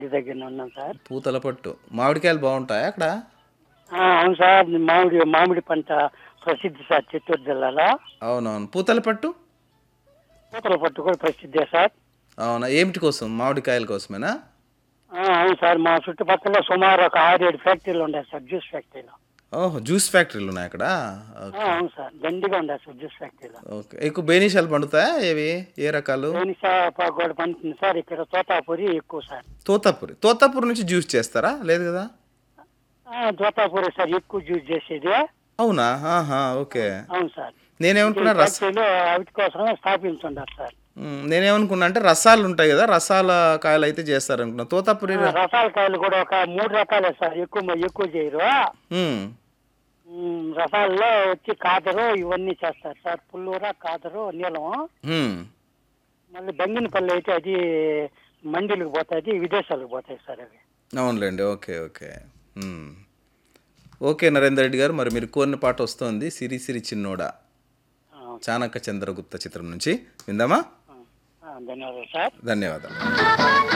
ఇంటి దగ్గర ఉన్నాం సార్ పూతల పట్టు మామిడికాయలు బాగుంటాయి అక్కడ ఆ, అవును సార్ మామిడి మామిడి పంట ప్రసిద్ధి సార్ చిత్తూరు జిల్లాలో అవునవును పూతల పట్టు పూతల పట్టు కూడా ప్రసిద్ధే సార్ అవునా ఏమిటి కోసం మామిడికాయల కోసమేనా ఆ, అవును సార్ మా చుట్టుపక్కల సుమారు ఒక ఆరేడు ఫ్యాక్టరీలు ఉన్నాయి సార్ జ్యూస్ ఫ్యాక్టరీలో ఓహో జ్యూస్ ఫ్యాక్టరీలు ఉన్నాయి అక్కడ ఆ, ఓకే అవును సార్ దండిగా ఉన్నాయి సార్ జ్యూస్ ఫ్యాక్టరీలో ఓకే ఎక్కువ బేనీషాలు పండుతాయా ఏవి ఏ రకాలు చేప కూడా పండుతుంది సార్ ఇక్కడ తోతాపురి ఎక్కువ సార్ తోతాపురి తోతాపురి నుంచి జ్యూస్ చేస్తారా లేదు కదా ఆ, తోతాపురి సార్ ఎక్కువ జ్యూస్ చేసేది అవునా ఆహా ఓకే అవును సార్ నేనేమనుకున్నా ఈ రస ఫ్యాక్టరీలో వాటి కోసమే స్థాపించుంటారు సార్ మ్, నేనేమనుకున్నా అంటే రసాలు ఉంటాయి కదా రసాల కాయలు అయితే చేస్తారు అనుకున్నా తోతాపురి ర- రసాల కాయలు కూడా ఒక మూడు రకాలే సార్ ఎక్కువ ఎక్కువ చేయరు మ్, ఉమ్, రసాల్లో వచ్చి కాదరు ఇవన్నీ చేస్తారు సార్ పుల్లూర కాదరు నీలం మ్. మళ్ళీ బంగినపల్లి అయితే అది మండీలకు పోతాయి విదేశాలకు పోతాయి సార్ అవి అవునులేండి ఓకే ఓకే మ్. ఓకే నరేందర్ రెడ్డి గారు మరి మీరు కోరిన పాట వస్తోంది సిరి సిరి చిన్నోడా ఆ, చాణక్య చంద్రగుప్త చిత్రం నుంచి విందామా ఆ, ధన్యవాదాలు సార్ ధన్యవాదాలు